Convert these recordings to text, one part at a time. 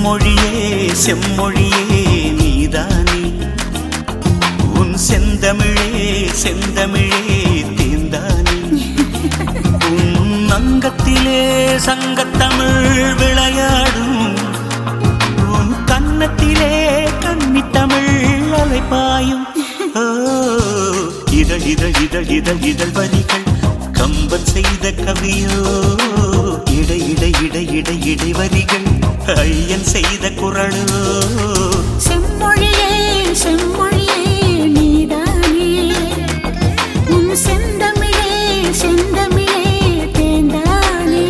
செம்மொழியே செம்மொழியே நீதானே உன் செந்தமிழே செந்தமிழே தேந்தானே உன் அங்கத்திலே சங்கத்தமிழ் விளையாடும் உன் கன்னத்திலே கன்னித்தமிழ் அலைப்பாயும் ஓ, இதழ் இதழ் இதழ் இதழ் இதழ் வரிகள் கம்பன் செய்த கவியோ இடை இடை இடை இடை இடை வரிகள் ஐயன் செய்த குரலோ செம்மொழியே செம்மொழியே நீதானே உன் செந்தமிழே செந்தமிழே தேந்தானே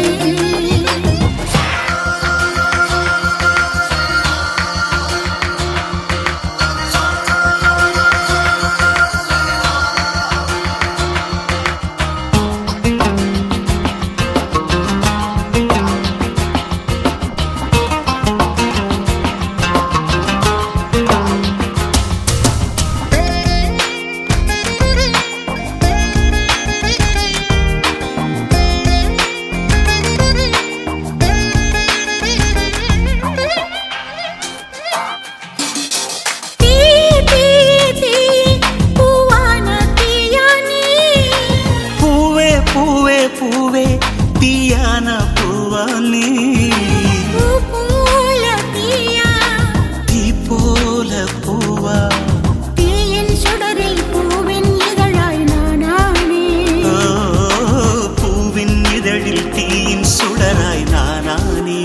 தீ தீ தீ பூவான தீயானே பூவே பூவே பூவே தீயான பூவானே பூ போல தீயா தீ போல பூவா தீயின் சுடரில் பூவின் இதழாய் நானானே ஓ, பூவின் இதழில் தீயின் சுடராய் நானானே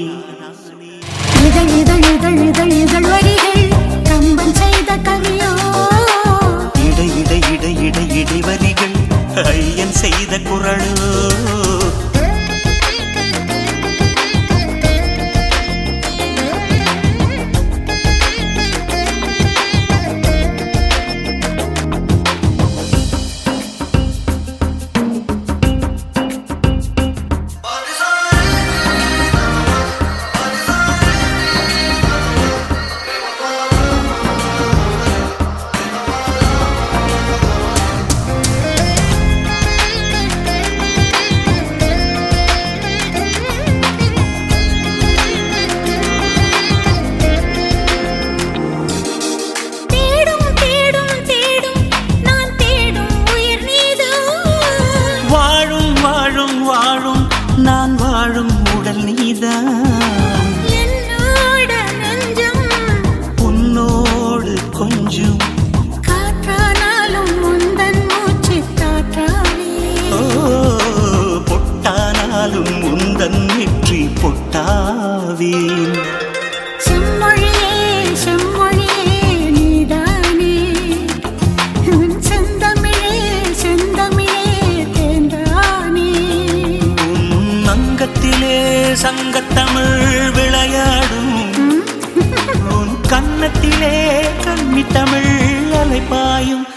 இதழ் இதழ் இதழ் இதழ் இதழ் வரிகள் கம்பன் செய்த கவியோ இடை இடை இடை இடை இடை வரிகள் ஐயன் செய்த குரலோ தேடும் தேடும் தேடும் நான் தேடும் உயிர் நீதோ வாழும் வாழும் வாழும் நான் வாழும் உடல் நீதான் என்னோட நெஞ்சம் உன்னோடு கொஞ்சம் காற்றானாலும் முந்தன் மூச்சு காற்றாவே ஓ, பொட்டானாலும் உந்தன் நெற்றி பொட்டாவேன் செம்மொழியே செம்மொழியே நீதானே உன் செந்தமிழே செந்தமிழே தேந்தானே உன் அங்கத்திலே சங்கத்தமிழ் விளையாடும் உன் கன்னத்திலே கன்னித்தமிழ் அலைப்பாயும்